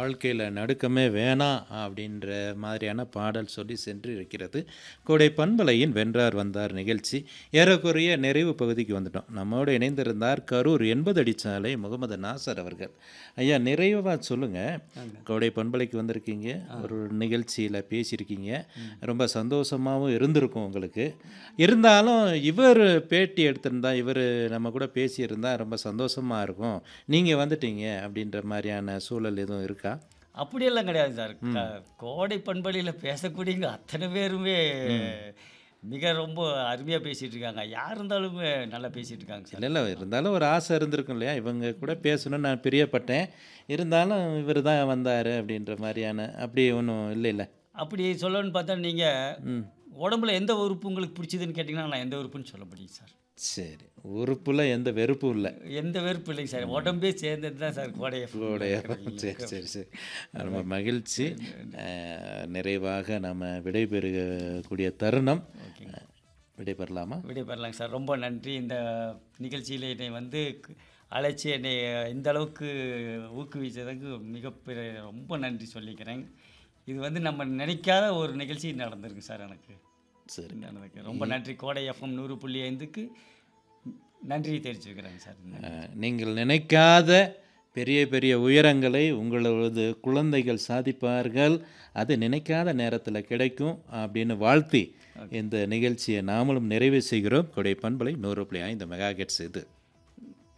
வாழ்க்கையில் நடுக்கமே வேணாம் அப்படின்ற மாதிரியான பாடல் சொல்லி சென்று இருக்கிறது கோடை பண்பலையின் வென்றார் வந்தார் நிகழ்ச்சி ஏறக்குறைய நிறைவு பகுதிக்கு வந்துட்டோம் நம்மோடு இணைந்திருந்தார் கரூர் எண்பது அடிச்சாலை முகமது நாசர் அவர்கள் ஐயா நிறைவாக சொல்லுங்கள் கோடை பண்பலைக்கு வந்திருக்கீங்க ஒரு நிகழ்ச்சியில் பேசியிருக்கீங்க ரொம்ப சந்தோஷமாகவும் இருந்திருக்கும் உங்களுக்கு இருந்தாலும் இவர் பேட்டி எடுத்திருந்தா இவர் நம்ம கூட பேசியிருந்தா ரொம்ப சந்தோஷமாக இருக்கும் நீங்கள் வந்துட்டீங்க அப்படின்ற மாதிரியான சூழல் எதுவும் இருக்கா அப்படியெல்லாம் கிடையாது சார் க- கோடை பண்பலையில் பேசக்கூடியவங்க அத்தனை பேருமே மிக ரொம்ப அருமையாக பேசிகிட்டு இருக்காங்க யார் இருந்தாலுமே நல்லா பேசிகிட்டு இருக்காங்க சார் இல்லை இல்லை இருந்தாலும் ஒரு ஆசை இருந்திருக்கும் இல்லையா இவங்க கூட பேசணும்னு நான் பிரியப்பட்டேன் இருந்தாலும் இவர் தான் வந்தார் அப்படின்ற மாதிரியான அப்படி ஒன்றும் இல்லை இல்லை அப்படி சொல்லணும்னு பார்த்தா நீங்கள் ம் உடம்புல எந்த உறுப்பு உங்களுக்கு பிடிச்சதுன்னு கேட்டிங்கன்னா நான் எந்த உறுப்புன்னு சொல்ல முடியும் சார் சரி உறுப்புல எந்த வெறுப்பும் இல்லை எந்த வெறுப்பு இல்லைங்க சார் உடம்பே சேர்ந்தது தான் சார் கோடை உங்களுடைய சரி சரி சரி ரொம்ப மகிழ்ச்சி அஹ், நிறைவாக நம்ம விடைபெறக்கூடிய தருணம் அஹ், விடைபெறலாமா விடைபெறலாங்க சார் ரொம்ப நன்றி இந்த நிகழ்ச்சியில் என்னை வந்து கு- அழைச்சி என்னை இந்த அளவுக்கு ஊக்குவித்ததுக்கு மிகப்பெரிய ரொம்ப நன்றி சொல்லிக்கிறேன் இது வந்து நம்ம நினைக்காத ஒரு நிகழ்ச்சி நடந்திருக்கு சார் எனக்கு சரி நடந்திருக்கு ரொம்ப நன்றி கோடை எஃப்எம் நூறு புள்ளி ஐந்துக்கு நன்றி தெரிவிச்சுக்கிறேங்க சார் அஹ், நீங்கள் நினைக்காத பெரிய பெரிய உயரங்களை உங்களது குழந்தைகள் சாதிப்பார்கள் அது நினைக்காத நேரத்தில் கிடைக்கும் அப்படின்னு வாழ்த்தி இந்த நிகழ்ச்சியை நாமளும் நிறைவு செய்கிறோம் கொடை பண்பலை நூறு புள்ளி ஐந்து மெகா இது